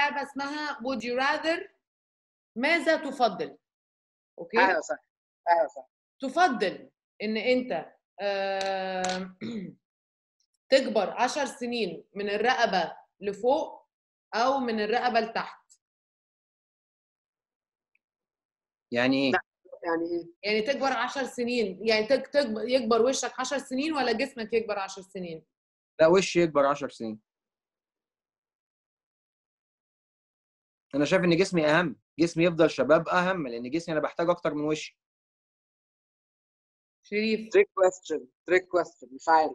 لعبه اسمها would you rather ماذا تفضل اوكي ايوه صح ايوه صح تفضل ان انت آه، تكبر عشر سنين من الرقبه لفوق او من الرقبه لتحت يعني ايه لا. يعني ايه يعني تكبر عشر سنين يعني تك تكبر يكبر وشك عشر سنين ولا جسمك يكبر عشر سنين لا وشي يكبر 10 سنين انا شايف ان جسمي اهم جسمي يفضل شباب اهم لان جسمي انا بحتاج اكتر من وشي شريف تريك كويستشن تريك كويستشن مش عارف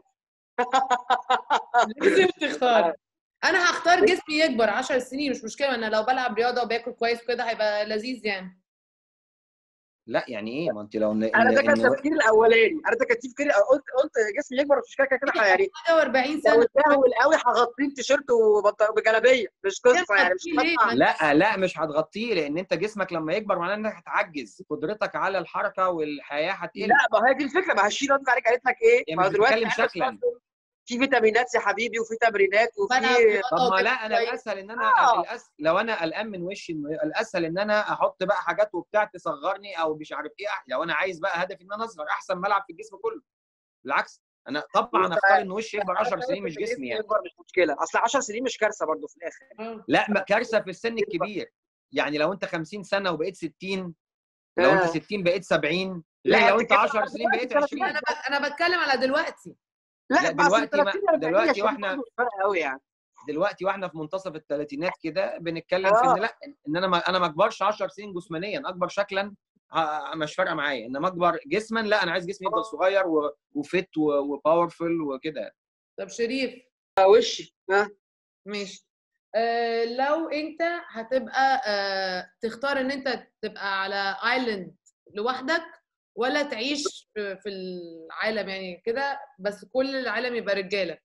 لازم تختار انا هختار جسمي يكبر 10 سنين مش مشكله انا لو بلعب رياضه وباكل كويس وكده هيبقى لذيذ يعني لا يعني ايه ما انت لو ان انا ده إن- كان إن- تفكيري الاولاني انا ده كان تفكيري قلت قلت جسمي يكبر مش كده كده يعني حاجه و40 لو سنه اتسهل قوي هغطيه بتيشيرت وبط- وبجلابيه مش قصه يعني مش ليه؟ هطلع ما لا لا مش هتغطيه لان انت جسمك لما يكبر معناه انك هتعجز قدرتك على الحركه والحياه هتقل لا ما هي دي الفكره ما هشيل رد عليك قالت لك ايه؟ يعني ما هو مش دلوقتي بتتكلم أنا شكلاً. بستخدم- في فيتامينات يا حبيبي وفي تمرينات بلعب وفي رياضة طب ما وباكل لا انا كويس. الاسهل ان انا آه. الأس... لو انا قلقان من وشي إنه الاسهل ان انا احط بقى حاجات وبتاع تصغرني او مش عارف ايه لو انا عايز بقى هدفي ان انا اصغر احسن ما العب في الجسم كله بالعكس انا طبعا اختار ان وشي يكبر 10 سنين مش جسمي يعني يكبر مش مشكله اصل 10 سنين مش كارثه برضه في الاخر آه. لا ما- كارثه في السن الكبير يعني لو انت 50 سنه وبقيت 60 لو انت آه. 60 بقيت 70 لا، غير لو أنت انت كده 10 بقى سنين بقيت دلوقتي 20 انا ب... انا بتكلم على دلوقتي لا، لا بس دلوقتي ما- 30 40 دلوقتي يا شباب وإحنا- برضه مش فارقه قوي يعني دلوقتي واحنا في منتصف الثلاثينات كده بنتكلم في آه. ان لا ان انا ما انا ما اكبرش 10 سنين جسمانيا اكبر شكلا ه- مش فارقه معايا انما اكبر جسما لا انا عايز جسمي يفضل صغير و- وفت و- وباورفul وكده طب شريف وشي ها ماشي آه لو انت هتبقى آه تختار ان انت تبقى على ايلاند لوحدك ولا تعيش في, في العالم يعني كده بس كل العالم يبقى رجاله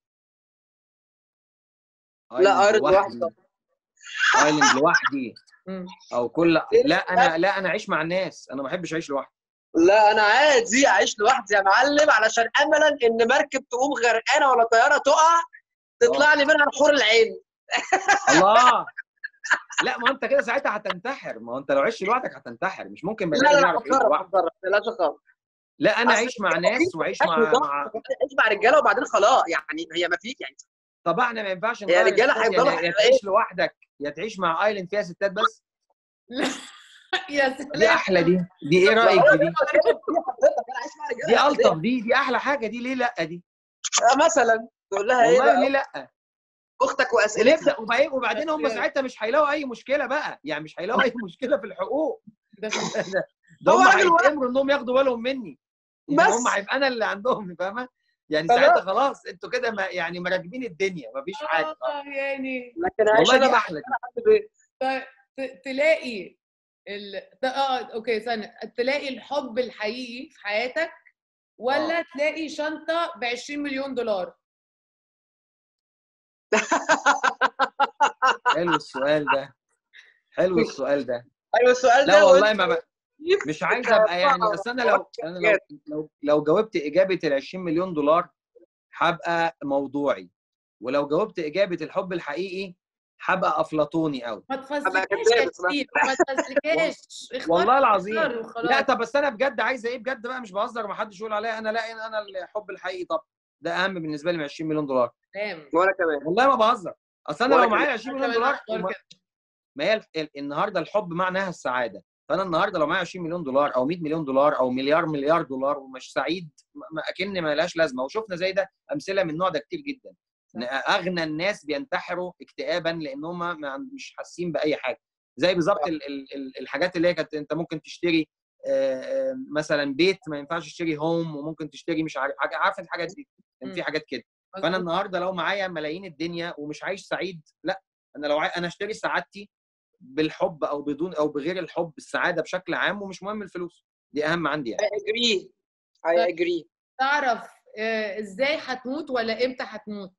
لا ايرن لوحدي لوحده ايلاند لوحدي مم. او كل لا انا لا انا اعيش مع الناس انا ما بحبش اعيش لوحدي لا انا عادي اعيش لوحدي يا معلم علشان املا ان مركب تقوم غرقانه ولا طياره تقع تطلع لي منها الحور العين الله لا ما انت كده ساعتها هتنتحر ما هو انت لو عشت لوحدك هتنتحر مش ممكن لا بني لا ادم لا يعرف يعيش هتصرف لوحده هتصرف لا تخاف لا انا أصل اعيش مع في- ناس واعيش في مع ضغط، مع عيش مع رجاله وبعدين خلاص يعني هي ما فيش يعني طب احنا ما ينفعش يا نغير رجالة الستات، هيفضلوا يعني يا حقيقيين. تعيش لوحدك يا تعيش مع ايلاند فيها ستات بس يا دي سلام احلى دي دي ايه رايك في دي حضرتك انا عايش مع دي رجاله الطف دي دي احلى حاجه دي ليه لا دي آه، مثلا تقول لها ايه والله بقى ليه لا اختك واسئلتها ونبدا وبعدين وبعدين هم ساعتها مش هيلاقوا اي مشكله بقى يعني مش هيلاقوا اي مشكله في الحقوق ده ده- ده هو هم راجل واحد. هيتامروا انهم ياخدوا بالهم مني يعني بس. هم هيبقى انا اللي عندهم فاهمه يعني خلاص. ساعتها خلاص انتوا كده ما- يعني مراكبين الدنيا مفيش حاجه آه يعني لكن عايش والله انا دي مع احلى دي حد بيه. طيب ت- تلاقي ال... ت- اه اوكي استنى تلاقي الحب الحقيقي في حياتك ولا آه. تلاقي شنطه ب 20 مليون دولار حلو السؤال ده حلو السؤال ده ايوه السؤال ده لا والله وأنت ما بقى كيف مش عايز كان ابقى يعني صعب. اصل انا لو انا لو لو, لو جاوبت اجابه ال 20 مليون دولار هبقى موضوعي ولو جاوبت اجابه الحب الحقيقي هبقى افلاطوني قوي ما تفزلكاش كداب يا بصراحة. شريف ما تفزلكاش اختار والله العظيم اختار وخلاص. لا طب بس انا بجد عايز ايه بجد بقى مش بهزر ما حدش يقول عليا انا لا أنا- انا الحب الحقيقي طب ده اهم بالنسبه لي من 20 مليون دولار تمام وانا كمان والله ما بهزر اصل انا وأنا لو معايا كمان. 20 أنا مليون كمان دولار هختار وما- كده. ما هي ال- ال- النهارده الحب معناها السعاده فانا النهارده لو معايا 20 مليون دولار او 100 مليون دولار او مليار مليار دولار ومش سعيد ما- ما اكن ما لهاش لازمه وشفنا زي ده امثله من النوع ده كتير جدا إن اغنى الناس بينتحروا اكتئابا لان هم ما عن- مش حاسين باي حاجه زي بالظبط ال- ال- ال- الحاجات اللي هي كانت انت ممكن تشتري آه، آه، مثلا بيت ما ينفعش تشتري هوم وممكن تشتري مش عارف حاجه عارف الحاجات دي كان في مم. حاجات كده فانا مظبوط. النهارده لو معايا ملايين الدنيا ومش عايش سعيد لا انا لو عاي... انا اشتري سعادتي بالحب او بدون او بغير الحب السعاده بشكل عام ومش مهم الفلوس دي اهم عندي يعني I agree I agree تعرف آه، ازاي هتموت ولا امتى هتموت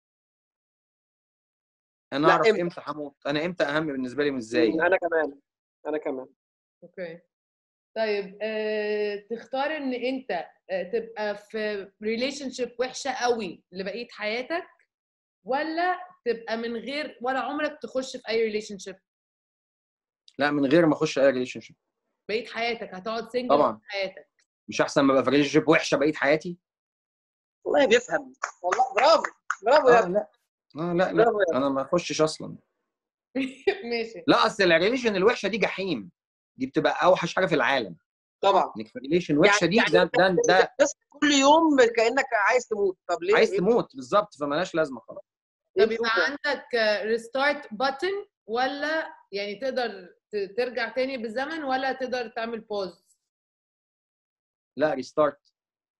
انا لا، اعرف إمتى؟ امتى هموت انا امتى اهم بالنسبه لي من ازاي يعني. انا كمان انا كمان اوكي طيب آه، تختار ان انت آه، تبقى في ريليشن شيب وحشه قوي لبقيه حياتك ولا تبقى من غير ولا عمرك تخش في اي ريليشن شيب لا من غير ما اخش اي ريليشن شيب بقيت حياتك هتقعد سنجل طبعا. حياتك مش احسن ما ابقى في ريليشن شيب وحشه بقيه حياتي والله بيفهم والله برافو برافو يا اه ابني لا اه لا لا برافو يا ابني. انا ما اخشش اصلا ماشي لا اصل الريليشن الوحشه دي جحيم دي بتبقى اوحش حاجه في العالم طبعا انك في ريليشن وحشه دي يعني ده ده ده بس كل يوم كانك عايز تموت طب ليه عايز إيه- تموت بالظبط فمالهاش لازمه خلاص إيه طب يبقى الفكرة؟ عندك ريستارت بutton ولا يعني تقدر ت- ترجع تاني بالزمن ولا تقدر تعمل بوز لا ريستارت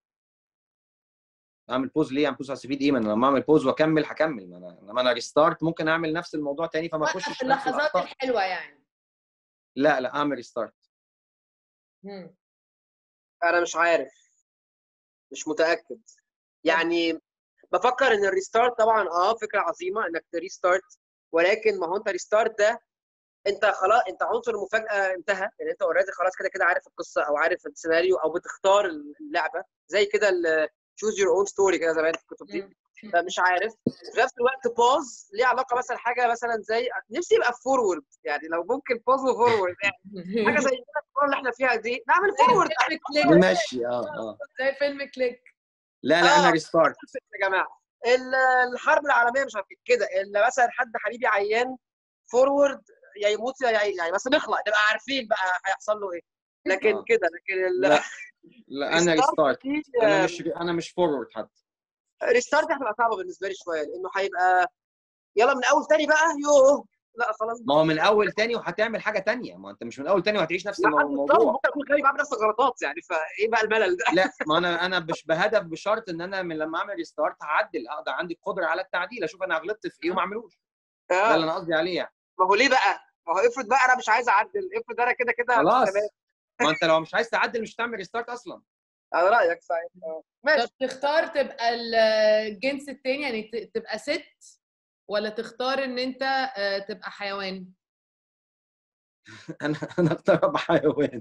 اعمل بوز ليه اعمل بوز هستفيد ايه ما انا لما اعمل بوز واكمل هكمل ما انا لما انا ريستارت ممكن اعمل نفس الموضوع تاني فما اخشش في في نفس اللحظات الأخطاء. الحلوه يعني لا لا اعمل ريستارت مم. انا مش عارف مش متاكد يعني بفكر ان الريستارت طبعا اه فكره عظيمه انك تريستارت ولكن ما هو انت ريستارت ده انت خلاص انت عنصر المفاجاه انتهى يعني انت اوريدي خلاص كده كده عارف القصه او عارف السيناريو او بتختار اللعبه زي كده تشوز يور اون ستوري كده زمان في الكتب دي مم. فمش عارف في نفس الوقت باز ليه علاقه مثلا حاجه مثلا زي نفسي يبقى فورورد يعني لو ممكن باز وفورورد يعني حاجه زي كده الكورة اللي احنا فيها دي نعمل فورورد فيلم كليك ماشي اه اه زي فيلم كليك لا لا انا آه. ريستارت يا جماعه ال- الحرب العالميه مش عارف إيه كده اللي مثلا حد حبيبي عيان فورورد يا يموت يا يعيش يعني بس نخلع نبقى عارفين بقى هيحصل له ايه لكن آه. كده لكن ال- لا لا انا ريستارت دي انا مش انا مش فورورد حتى ريستارت هتبقى صعبه بالنسبه لي شويه لانه هيبقى يلا من اول تاني بقى يوه لا خلاص ما هو من اول تاني وهتعمل حاجه تانية ما انت مش من اول تاني وهتعيش نفس لا المو- حد يضطر، الموضوع ممكن اكون غبي بعمل نفس الغلطات يعني فايه بقى الملل ده لا ما انا انا مش بهدف بشرط ان انا من لما اعمل ريستارت هعدل اقدر عندي القدره على التعديل اشوف انا غلطت في ايه وما اعملوش ده آه. اللي انا قصدي عليه يعني ما هو ليه بقى؟ ما هو افرض بقى انا مش عايز اعدل افرض انا كده كده خلاص تمام. ما انت لو مش عايز تعدل مش هتعمل ريستارت اصلا على رايك صحيح آه. ماشي طب تختار تبقى الجنس التاني يعني ت- تبقى ست ولا تختار ان انت آه، تبقى حيوان انا انا اختار ابقى حيوان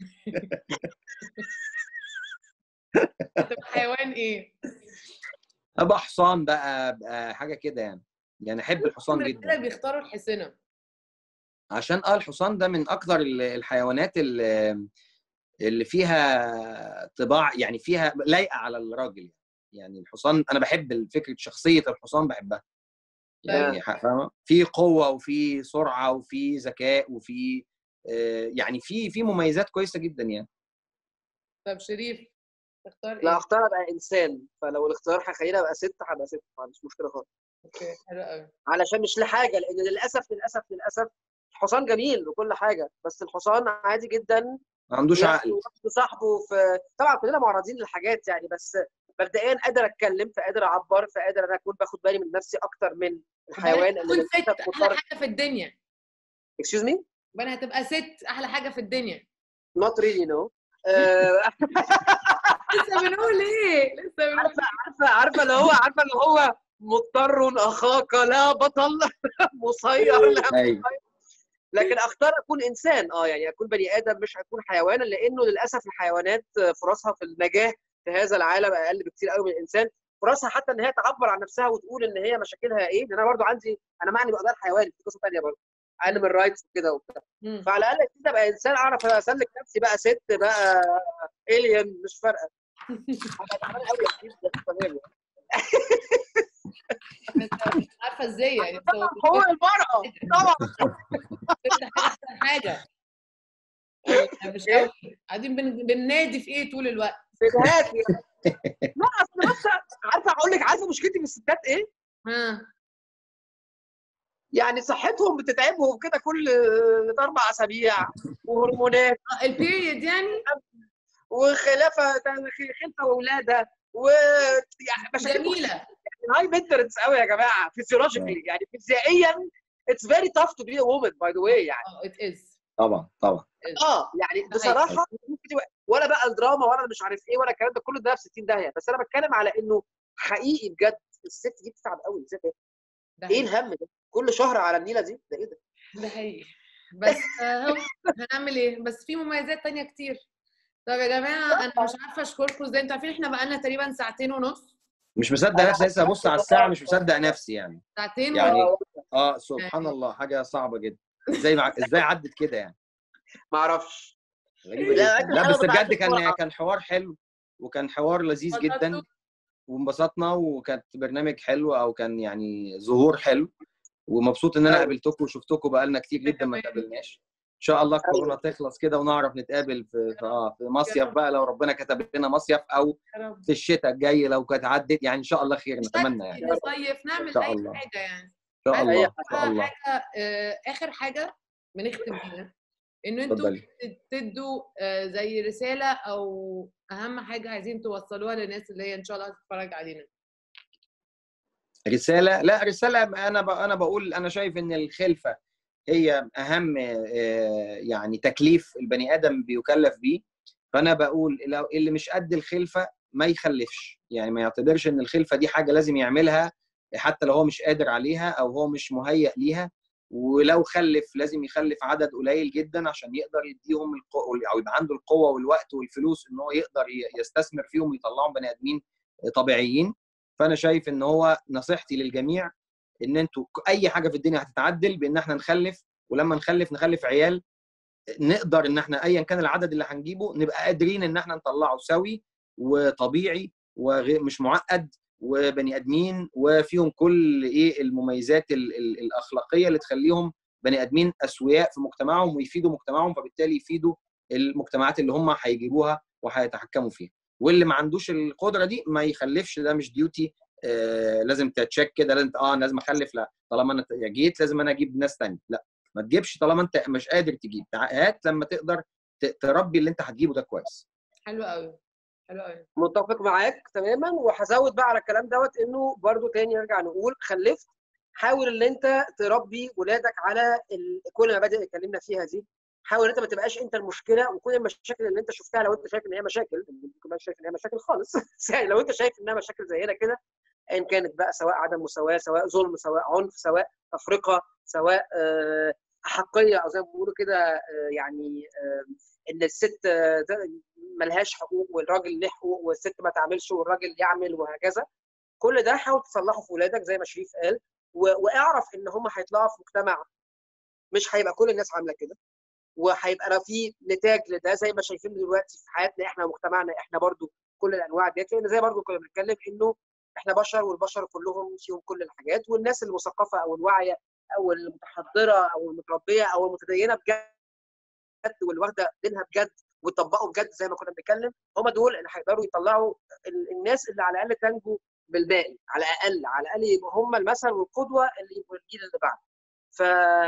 تبقى حيوان ايه ابقى حصان بقى أبقى حاجه كده يعني يعني احب الحصان الرجالة جدا بيختاروا الحصنه عشان اه الحصان ده من اكثر ال- الحيوانات اللي اللي فيها طباع يعني فيها لايقه على الراجل يعني الحصان انا بحب فكره شخصيه الحصان بحبها يعني ح- فاهمه في قوه وفي سرعه وفي ذكاء وفي آه، يعني في في مميزات كويسه جدا يعني طب شريف تختار لا ايه اختار ابقى انسان فلو الاختيار هيخليني ابقى ست هبقى ست ما عنديش مشكله خالص اوكي حلو قوي علشان مش لحاجه لان للاسف للاسف للاسف الحصان جميل وكل حاجه بس الحصان عادي جدا ما عندوش ياخد عقل وقت صاحبه في طبعا كلنا معرضين للحاجات يعني بس مبدئيا قادر اتكلم فقادر اعبر فقادر انا اكون باخد بالي من نفسي اكتر من الحيوان اللي تكون ست للاسف احلى مضطر حاجه في الدنيا اكسكيوز مي يبقى هتبقى ست احلى حاجه في الدنيا نوت ريلي نو آه، لسه بنقول ايه لسه بنقول عارفه عارفه عارفه اللي هو عارفه اللي هو مضطر اخاك لا بطل مسير لا ايوه لكن اختار اكون انسان اه يعني اكون بني ادم مش هكون حيوانا لانه للاسف الحيوانات فرصها في النجاه في هذا العالم اقل بكتير قوي من الانسان فرصها حتى ان هي تعبر عن نفسها وتقول ان هي مشاكلها ايه لان انا برضو عندي انا معني بقضايا الحيوان في قصه ثانيه برضو انيمال رايتس وكده وبتاع مم. فعلى الاقل كده ابقى انسان اعرف اسلك نفسي بقى ست بقى الين مش فارقه هبقى تعبان قوي اكيد بس تمام مش عارفه ازاي يعني بس هو هو المرأة طبعا ست حاجه احسن حاجه يعني مش قوي قاعدين بن- بننادي في ايه طول الوقت بدهات لا اصل بس عارفه اقول لك عارفه مشكلتي في الستات ايه؟ ها يعني صحتهم بتتعبهم كده كل اربع اسابيع وهرمونات آه، البيريد يعني وخلافه خلفه وولاده و يعني مشاكل جميله هاي مينترنس قوي يا جماعه فيزيولوجيكلي يعني فيزيائيا اتس فيري تاف تو بي ا وومن باي ذا واي يعني اه ات از طبعا طبعا اه يعني بصراحه ولا بقى الدراما ولا مش عارف ايه ولا الكلام ده كله ده في 60 داهيه بس انا بتكلم على انه حقيقي بجد الست دي بتتعب قوي الست ده ايه حقيقي الهم ده كل شهر على النيله دي ده ايه ده ده حقيقي بس اهو هنعمل ايه بس في مميزات تانية كتير طب يا جماعه انا مش عارفه اشكركم ازاي انتوا عارفين احنا بقالنا تقريبا ساعتين ونص مش مصدق نفسي لسه ابص على الساعه مش مصدق نفسي يعني ساعتين يعني ولا اه سبحان الله حاجه صعبه جدا ازاي مع... ازاي عدت كده يعني ما اعرفش غريبه لا، جدا أكل لا حلوة بس بجد بتعدي كان بسرعة. كان حوار حلو وكان حوار لذيذ جدا اتبسطتوا؟ وانبسطنا وكانت برنامج حلو او كان يعني ظهور حلو ومبسوط ان انا أوي. قابلتكم وشفتكم بقالنا كتير جدا ما كمان. اتقابلناش ان شاء الله الكورونا تخلص كده ونعرف نتقابل في في, آه في مصيف بقى لو ربنا كتب لنا مصيف او يا رب. في الشتاء الجاي لو كانت عدت يعني ان شاء الله خير نتمنى يعني ان نصيف نعمل شاء اي الله. حاجه يعني شاء عايزة الله أي ان شاء الله حاجه آه، اخر حاجه بنختم بيها ان انتوا اتفضلي تدوا آه، زي رساله او اهم حاجه عايزين توصلوها للناس اللي هي ان شاء الله هتتفرج علينا رساله لا رساله انا ب... انا بقول انا شايف ان الخلفه هي اهم آه، يعني تكليف البني ادم بيكلف بيه فانا بقول لو اللي مش قد الخلفه ما يخلفش يعني ما يعتبرش ان الخلفه دي حاجه لازم يعملها حتى لو هو مش قادر عليها او هو مش مهيئ ليها ولو خلف لازم يخلف عدد قليل جدا عشان يقدر يديهم القوة او يبقى عنده القوه والوقت والفلوس ان هو يقدر ي- يستثمر فيهم ويطلعهم بني ادمين طبيعيين فانا شايف ان هو نصيحتي للجميع ان انتوا ك- اي حاجه في الدنيا هتتعدل بان احنا نخلف ولما نخلف نخلف عيال نقدر ان احنا ايا كان العدد اللي هنجيبه نبقى قادرين ان احنا نطلعه سوي وطبيعي ومش معقد وبني ادمين وفيهم كل ايه المميزات ال- ال- الاخلاقيه اللي تخليهم بني ادمين اسوياء في مجتمعهم ويفيدوا مجتمعهم فبالتالي يفيدوا المجتمعات اللي هم هيجيبوها وهيتحكموا فيها واللي ما عندوش القدره دي ما يخلفش ده مش ديوتي آه لازم تتشيك كده لازم اه أنا لازم اخلف لا طالما انا جيت لازم انا اجيب ناس تانية لا ما تجيبش طالما انت مش قادر تجيب تع- هات لما تقدر ت- تربي اللي انت هتجيبه ده كويس حلو قوي حلو قوي متفق معاك تماما وهزود بقى على الكلام دوت انه برضو تاني نرجع نقول خلفت حاول ان انت تربي ولادك على ال... كل المبادئ اللي اتكلمنا فيها دي حاول ان انت ما تبقاش انت المشكله وكل المشاكل اللي انت شفتها لو انت شايف ان هي مشاكل ممكن ما شايف ان هي مشاكل خالص بس يعني لو انت شايف انها مشاكل زي هنا كده ايا كانت بقى سواء عدم مساواه سواء ظلم سواء عنف سواء تفرقه سواء آه، احقيه او زي ما بيقولوا كده آه، يعني آه، ان الست آه، ده ملهاش حقوق والراجل له حقوق والست ما تعملش والراجل يعمل وهكذا كل ده حاول تصلحه في ولادك زي ما شريف قال و- واعرف ان هم هيطلعوا في مجتمع مش هيبقى كل الناس عامله كده وهيبقى لو في نتاج لده زي ما شايفين دلوقتي في حياتنا احنا ومجتمعنا احنا برضو كل الانواع ديت لان زي برضو كنا بنتكلم انه احنا بشر والبشر كلهم فيهم كل الحاجات والناس المثقفه او الواعيه او المتحضره او المتربيه او المتدينه بجد واللي واخده دينها بجد وتطبقوا بجد زي ما كنا بنتكلم هم دول اللي هيقدروا يطلعوا ال- الناس اللي على الاقل تنجو بالباقي على الاقل على الاقل يبقوا هم المثل والقدوه اللي يبقوا الجيل اللي بعده ف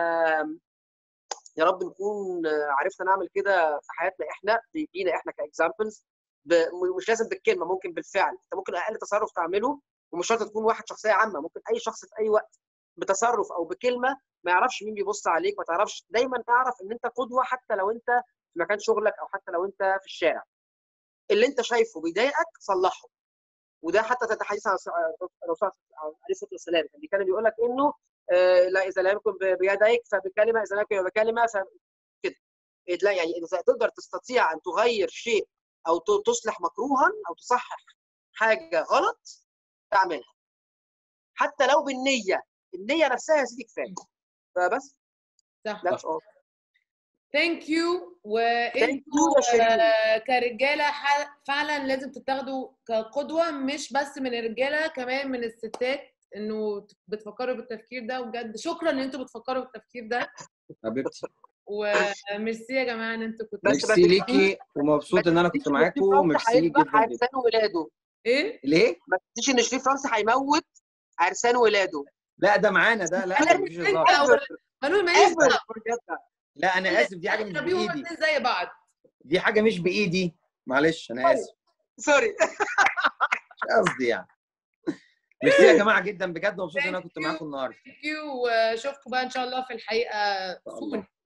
يا رب نكون عرفنا نعمل كده في حياتنا احنا بينا احنا كاكزامبلز مش لازم بالكلمه ممكن بالفعل انت ممكن اقل تصرف تعمله ومش شرط تكون واحد شخصيه عامه ممكن اي شخص في اي وقت بتصرف او بكلمه ما يعرفش مين بيبص عليك ما تعرفش دايما اعرف ان انت قدوه حتى لو انت في مكان شغلك او حتى لو انت في الشارع اللي انت شايفه بيضايقك صلحه وده حتى تتحدث عن الرسول عليه الصلاه والسلام كان بيتكلم بيقول لك انه آه، لا اذا لم يكن ب- بيديك فبكلمه اذا لم يكن بكلمه فكده لا يعني اذا تقدر تستطيع ان تغير شيء او ت- تصلح مكروها او تصحح حاجه غلط تعملها حتى لو بالنيه النيه نفسها يا سيدي كفايه فبس صح that's all ثانك يو Thank وانتوا you يا شيرين. آه، كرجاله ح- فعلا لازم تتاخدوا كقدوه مش بس من الرجاله كمان من الستات انه بتفكروا بالتفكير ده وبجد شكرا ان انتوا بتفكروا بالتفكير ده حبيبتي وميرسي يا جماعه ان انتوا كنتوا بس- ميرسي ليكي ومبسوط ان انا كنت معاكم وميرسي هيذبح جدا جدا عرسان ولاده ايه ليه؟ ما تنسيش ان شريف فرنسا هيموت عرسان ولاده لا ده معانا ده لا ده مفيش هزار قالوا ماليش Ever. دعوه بجد. لا انا اسف دي حاجه مش احنا بيهم بايدي الاثنين زي بعض دي حاجه مش بايدي معلش انا اسف سوري مش قصدي يعني ميرسي يا جماعه جدا بجد مبسوط ان انا كنت معاكم النهارده ثانك يو واشوفكم بقى ان شاء الله في الحقيقه شاء الله. soon.